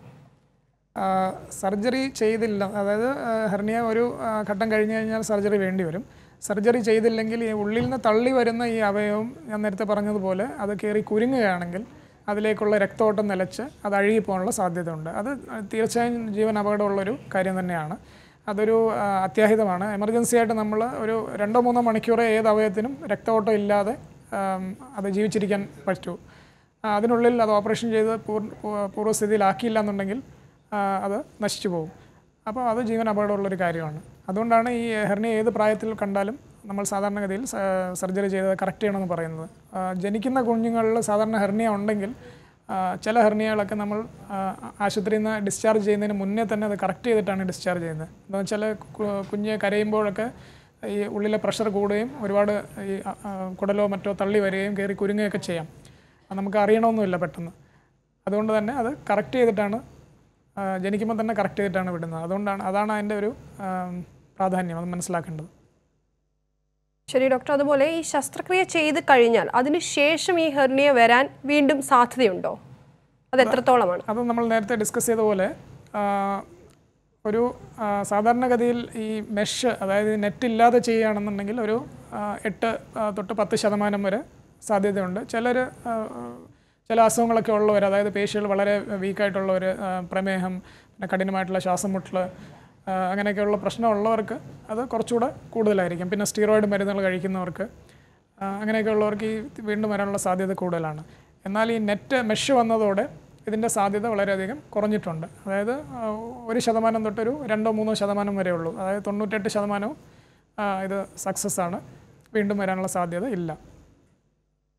സർജറി ചെയ്തില്ല അതായത് ആ, ഹെർണിയ ഒരു ആ, ഘട്ടം കഴിഞ്ഞ് കഴിഞ്ഞാൽ സർജറി വേണ്ടി വരും സർജറി ചെയ്തില്ലെങ്കിൽ ഈ ഉള്ളിൽ നിന്ന് തള്ളി വരുന്ന ഈ അവയവം ഞാൻ നേരത്തെ പറഞ്ഞതുപോലെ അത് കയറി കുരുങ്ങുകയാണെങ്കിൽ അതിലേക്കുള്ള രക്തോട്ടം നിലച്ച് അത് അഴുകിപ്പോകാനുള്ള സാധ്യതയുണ്ട് അത് തീർച്ചയായും ജീവൻ അപകടമുള്ളൊരു കാര്യം തന്നെയാണ് അതൊരു ആ, അത്യാഹിതമാണ് എമർജൻസി ആയിട്ട് നമ്മൾ ഒരു രണ്ടോ മൂന്നോ മണിക്കൂർ ഏത് അവയവത്തിനും രക്തഓട്ടം ഇല്ലാതെ ആം, അത് ജീവിച്ചിരിക്കാൻ പറ്റൂ ആ, അതിനുള്ളിൽ അത് ഓപ്പറേഷൻ ചെയ്ത് പൂർ പൂ- പൂർവ്വസ്ഥിതിയിലാക്കിയില്ല എന്നുണ്ടെങ്കിൽ ആ, അത് നശിച്ചു പോകും അപ്പോൾ അത് ജീവൻ അപകടമുള്ളൊരു കാര്യമാണ് അതുകൊണ്ടാണ് ഈ ഹെർണിയ ഏത് പ്രായത്തിൽ കണ്ടാലും നമ്മൾ സാധാരണഗതിയിൽ സ- സർജറി ചെയ്ത് കറക്റ്റ് ചെയ്യണമെന്ന് പറയുന്നത് ആ, ജനിക്കുന്ന കുഞ്ഞുങ്ങളിൽ സാധാരണ ഹെർണിയ ഉണ്ടെങ്കിൽ ആ, ചില ഹെർണിയകളൊക്കെ നമ്മൾ ആ, ആശുപത്രിയിൽ നിന്ന് ഡിസ്ചാർജ് ചെയ്യുന്നതിന് മുന്നേ തന്നെ അത് കറക്റ്റ് ചെയ്തിട്ടാണ് ഡിസ്ചാർജ് ചെയ്യുന്നത് എന്താ വെച്ചാൽ കു- കുഞ്ഞ് കരയുമ്പോഴൊക്കെ ഈ ഉള്ളിലെ പ്രഷർ കൂടുകയും ഒരുപാട് ഈ ആ, ആ, കുടലോ മറ്റോ തള്ളി വരികയും കയറി കുരുങ്ങുകയൊക്കെ ചെയ്യാം അത് നമുക്ക് അറിയണമെന്നില്ല പെട്ടെന്ന് അതുകൊണ്ട് തന്നെ അത് കറക്റ്റ് ചെയ്തിട്ടാണ് ആ, ജനിക്കുമ്പോൾ തന്നെ കറക്റ്റ് ചെയ്തിട്ടാണ് വിടുന്നത് അതുകൊണ്ടാണ് അതാണ് അതിൻ്റെ ഒരു ആം, പ്രാധാന്യം അത് മനസ്സിലാക്കേണ്ടത് ശരി ഡോക്ടർ അതുപോലെ ഈ ശസ്ത്രക്രിയ ചെയ്ത് കഴിഞ്ഞാൽ അതിന് ശേഷം ഈ ഹെർണിയ വരാൻ വീണ്ടും സാധ്യതയുണ്ടോ അത് എത്രത്തോളമാണ് അത് നമ്മൾ നേരത്തെ ഡിസ്കസ് ചെയ്ത പോലെ ആ, ഒരു ആ, സാധാരണഗതിയിൽ ഈ മെഷ് അതായത് നെറ്റ് ഇല്ലാതെ ചെയ്യുകയാണെന്നുണ്ടെങ്കിൽ ഒരു ആ, എട്ട് ആ, തൊട്ട് പത്ത് ശതമാനം വരെ സാധ്യതയുണ്ട് ചിലർ ചില അസുഖങ്ങളൊക്കെ ഉള്ളവർ അതായത് പേശികൾ വളരെ വീക്കായിട്ടുള്ളവർ പ്രമേഹം പിന്നെ കഠിനമായിട്ടുള്ള ശ്വാസം മുട്ടൽ ആ, അങ്ങനെയൊക്കെയുള്ള പ്രശ്നമുള്ളവർക്ക് അത് കുറച്ചുകൂടെ കൂടുതലായിരിക്കും പിന്നെ സ്റ്റീറോയിഡ് മരുന്നുകൾ കഴിക്കുന്നവർക്ക് ആ, അങ്ങനെയൊക്കെ ഉള്ളവർക്ക് ഈ വീണ്ടും വരാനുള്ള സാധ്യത കൂടുതലാണ് എന്നാൽ ഈ നെറ്റ് മെഷ് വന്നതോടെ ഇതിൻ്റെ സാധ്യത വളരെയധികം കുറഞ്ഞിട്ടുണ്ട് അതായത് ആ, ഒരു ശതമാനം തൊട്ടൊരു രണ്ടോ മൂന്നോ ശതമാനം വരെ ഉള്ളൂ അതായത് തൊണ്ണൂറ്റെട്ട് ശതമാനവും ആ, ഇത് സക്സസ് ആണ് വീണ്ടും വരാനുള്ള സാധ്യത ഇല്ല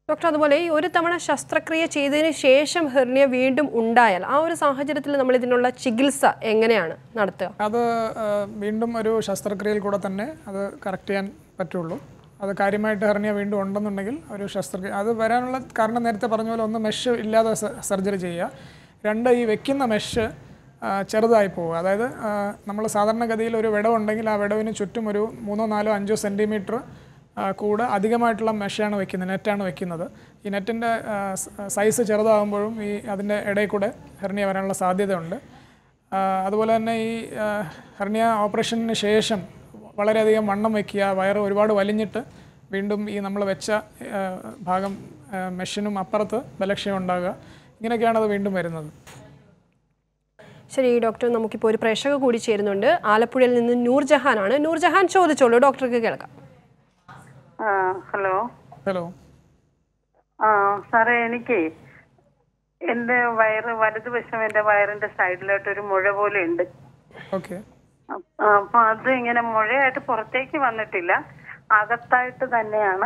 ഡോക്ടർ അതുപോലെ ഈ ഒരു തവണ ശസ്ത്രക്രിയ ചെയ്തതിന് ശേഷം ഹെർണിയ വീണ്ടും ഉണ്ടായാൽ ആ ഒരു സാഹചര്യത്തിൽ നമ്മൾ ഇതിനുള്ള ചികിത്സ എങ്ങനെയാണ് നടത്തുക അത് ആ, വീണ്ടും ഒരു ശസ്ത്രക്രിയയിൽ കൂടെ തന്നെ അത് കറക്റ്റ് ചെയ്യാൻ പറ്റുള്ളൂ അത് കാര്യമായിട്ട് ഹെർണിയ വീണ്ടും ഉണ്ടെന്നുണ്ടെങ്കിൽ ഒരു ശസ്ത്രക്രിയ അത് വരാനുള്ള കാരണം നേരത്തെ പറഞ്ഞ പോലെ ഒന്ന് മെഷ് ഇല്ലാതെ സർജറി ചെയ്യുക രണ്ട് ഈ വെക്കുന്ന മെഷ് ചെറുതായി പോവുക അതായത് നമ്മൾ സാധാരണഗതിയിൽ ഒരു വിടവുണ്ടെങ്കിൽ ആ വിടവിന് ചുറ്റും ഒരു മൂന്നോ നാലോ അഞ്ചോ സെൻറ്റിമീറ്റർ കൂടെ അധികമായിട്ടുള്ള മെഷാണ് വെക്കുന്നത് നെറ്റാണ് വെക്കുന്നത് ഈ നെറ്റിൻ്റെ സൈസ് ചെറുതാകുമ്പോഴും ഈ അതിൻ്റെ ഇടയിൽ കൂടെ ഹെർണിയ വരാനുള്ള സാധ്യതയുണ്ട് ആ, അതുപോലെ തന്നെ ഈ ആ, ഹെർണിയ ഓപ്പറേഷന് ശേഷം വളരെയധികം വണ്ണം വയ്ക്കുക വയറ് ഒരുപാട് വലിഞ്ഞിട്ട് വീണ്ടും ഈ നമ്മൾ വെച്ച ആ, ഭാഗം ആ, മെഷീനും അപ്പുറത്ത് ബലക്ഷയം ഉണ്ടാകുക ഇങ്ങനെയൊക്കെയാണ് അത് വീണ്ടും വരുന്നത് ശരി ഡോക്ടർ നമുക്കിപ്പോൾ ഒരു പ്രേക്ഷക കൂടി ചേരുന്നുണ്ട് ആലപ്പുഴയിൽ നിന്ന് നൂർജഹാനാണ് നൂർജഹാൻ ചോദിച്ചോളൂ ഡോക്ടർക്ക് കേൾക്കാം ആ ഹലോ ഹലോ ആ സാറേ എനിക്ക് എന്റെ വയറ് വലതുവശം എന്റെ വയറിന്റെ സൈഡിലായിട്ട് ഒരു മുഴ പോലെ ഉണ്ട് ഓക്കെ അപ്പ- അപ്പൊ അത് ഇങ്ങനെ മുഴയായിട്ട് പുറത്തേക്ക് വന്നിട്ടില്ല അകത്തായിട്ട് തന്നെയാണ്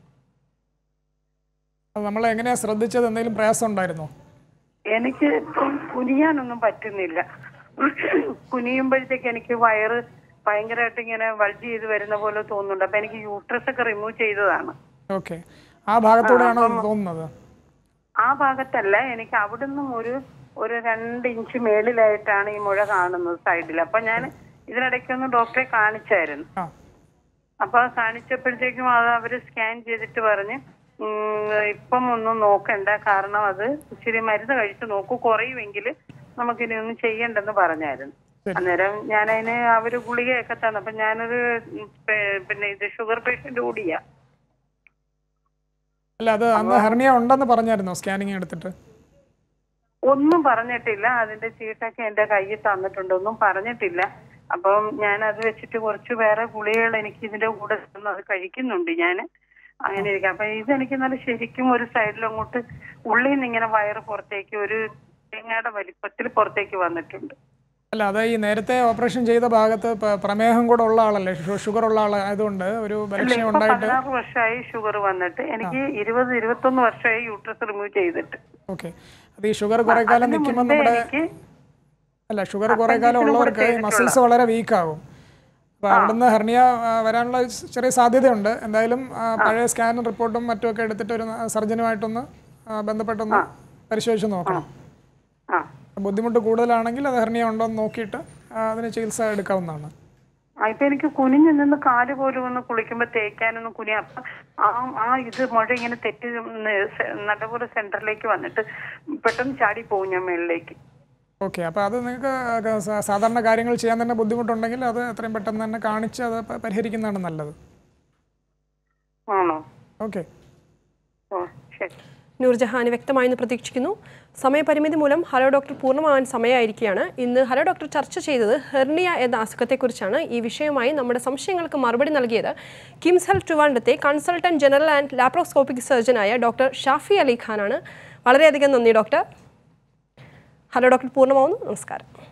അത് നമ്മൾ എങ്ങനെയാണ് ശ്രദ്ധിച്ചത് എന്തെങ്കിലും പ്രയാസം ഉണ്ടായിരുന്നോ എനിക്ക് ഇപ്പം കുനിയാനൊന്നും പറ്റുന്നില്ല കുനിയുമ്പോഴത്തേക്ക് എനിക്ക് വയറ് ഭയങ്കരമായിട്ട് ഇങ്ങനെ വൾജ് ചെയ്ത് വരുന്ന പോലെ തോന്നുന്നുണ്ട് അപ്പൊ എനിക്ക് യൂട്രസ് ഒക്കെ റിമൂവ് ചെയ്തതാണ് ഓക്കെ ആ ഭാഗത്തൂടെയാണോ അത് തോന്നുന്നത് ആ ഭാഗത്തല്ല എനിക്ക് അവിടുന്ന് ഒരു ഒരു രണ്ട് ഇഞ്ച് മേളിലായിട്ടാണ് ഈ മുഴ കാണുന്നത് സൈഡിൽ അപ്പൊ ഞാൻ ഇതിനിടയ്ക്കൊന്ന് ഡോക്ടറെ കാണിച്ചായിരുന്നു ആ അപ്പൊ കാണിച്ചപ്പോഴത്തേക്കും അത് അവര് സ്കാൻ ചെയ്തിട്ട് പറഞ്ഞ് ഉം, ഇപ്പം ഒന്നും നോക്കണ്ട കാരണം അത് ഇച്ചിരി മരുന്ന് കഴിച്ച് നോക്കൂ കുറയുമെങ്കിൽ നമുക്കിനി ഒന്നും ചെയ്യണ്ടെന്ന് പറഞ്ഞായിരുന്നു അന്നേരം ഞാനതിന് അവര് ഗുളികയൊക്കെ തന്നു അപ്പൊ ഞാനൊരു ഉം, പെ- പിന്നെ ഇത് ഷുഗർ പേഷ്യന്റ് കൂടിയാ അല്ല അത് അന്ന് ഹെർണിയ ഉണ്ടെന്ന് പറഞ്ഞായിരുന്നോ സ്കാനിങ് എടുത്തിട്ട് ഒന്നും പറഞ്ഞിട്ടില്ല അതിന്റെ ചീട്ടൊക്കെ എന്റെ കയ്യിൽ തന്നിട്ടുണ്ട് ഒന്നും പറഞ്ഞിട്ടില്ല അപ്പം ഞാൻ അത് വെച്ചിട്ട് കുറച്ച് വേറെ ഗുളികകൾ എനിക്ക് ഇതിന്റെ കൂടെ തന്നു അത് കഴിക്കുന്നുണ്ട് ഞാൻ അങ്ങനെ ഇരിക്കും അപ്പൊ ഇതെനിക്ക് നല്ല ശരിക്കും ഒരു സൈഡിൽ അങ്ങോട്ട് ഉള്ളിൽ നിന്ന് ഇങ്ങനെ വയറ് പുറത്തേക്ക് ഒരു തേങ്ങയുടെ വലിപ്പത്തിൽ പുറത്തേക്ക് വന്നിട്ടുണ്ട് അല്ല അത് ഈ നേരത്തെ ഓപ്പറേഷൻ ചെയ്ത ഭാഗത്ത് പ- പ്രമേഹം കൂടെ ഉള്ള ആളല്ലേ ഷു- ഷുഗർ ഉള്ള ആളായതുകൊണ്ട് ഒരു അല്ല ബലക്ഷയം ഇപ്പൊ ഉണ്ടായിട്ട് പതിനാറ് വർഷമായി ഷുഗർ വന്നിട്ട് എനിക്ക് ഇരുപത് ഇരുപത്തൊന്ന് വർഷമായി യൂട്രസ് റിമൂവ് ചെയ്തിട്ട് ഓക്കെ അത് ഈ ഷുഗർ കുറെ കാലം അതിന് നിൽക്കുമ്പോൾ മുൻപേ നമ്മുടെ എനിക്ക് അല്ല ഷുഗർ കുറെ കാലം ഉള്ളവർക്ക് മസിൽസ് വളരെ വീക്ക് ആകും അപ്പോൾ അവിടുന്ന് ഹെർണിയ ആ, വരാനുള്ള ചെറിയ സാധ്യതയുണ്ട് എന്തായാലും ആ, പഴയ സ്കാൻ റിപ്പോർട്ടും മറ്റുമൊക്കെ എടുത്തിട്ട് ഒരു സർജനുമായിട്ടൊന്ന് ആ, ബന്ധപ്പെട്ടൊന്ന് പരിശോധിച്ച് നോക്കണം ആ ബുദ്ധിമുട്ട് കൂടുതലാണെങ്കിൽ അത് ഹെർണിയ ഉണ്ടോ എന്ന് നോക്കിയിട്ട് ആ, അതിന് ചികിത്സ എടുക്കാവുന്നതാണ് ആ, ഇപ്പൊ എനിക്ക് കുനിഞ്ഞു നിന്ന് കാല് പോലും ഒന്ന് കുളിക്കുമ്പോ തേക്കാനൊന്നും കുനിയ അപ്പൊ ആ ആ ഇത് മുഴ ഇങ്ങനെ തെറ്റി നിന്ന് സെ- നല്ലപോലെ സെന്ററിലേക്ക് വന്നിട്ട് പെട്ടെന്ന് ചാടി പോകും ഞാൻ മേളിലേക്ക് ഓക്കെ അപ്പോൾ അത് നിങ്ങൾക്ക് ക- സ- സാധാരണ കാര്യങ്ങൾ ചെയ്യാൻ തന്നെ ബുദ്ധിമുട്ടുണ്ടെങ്കിൽ അത് എത്രയും പെട്ടെന്ന് തന്നെ കാണിച്ച് അത് പ- പരിഹരിക്കുന്നതാണ് നല്ലത് ആണോ ഓക്കെ ഓ ശരി നൂർജഹാന് വ്യക്തമായെന്ന് പ്രതീക്ഷിക്കുന്നു സമയപരിമിതി മൂലം ഹലോ ഡോക്ടർ പൂർണ്ണമാകാൻ സമയമായിരിക്കുകയാണ് ഇന്ന് ഹലോ ഡോക്ടർ ചർച്ച ചെയ്തത് ഹെർണിയ എന്ന അസുഖത്തെക്കുറിച്ചാണ് ഈ വിഷയമായി നമ്മുടെ സംശയങ്ങൾക്ക് മറുപടി നൽകിയത് കിംസ് ഹെൽത്ത് ട്രിവാൻഡത്തെ കൺസൾട്ടന്റ് ജനറൽ ആൻഡ് ലാപ്രോസ്കോപ്പിക് സർജനായ ഡോക്ടർ ഷാഫി അലി ഖാനാണ് വളരെയധികം നന്ദി ഡോക്ടർ ഹലോ ഡോക്ടർ പൂർണ്ണമാവുന്നു നമസ്കാരം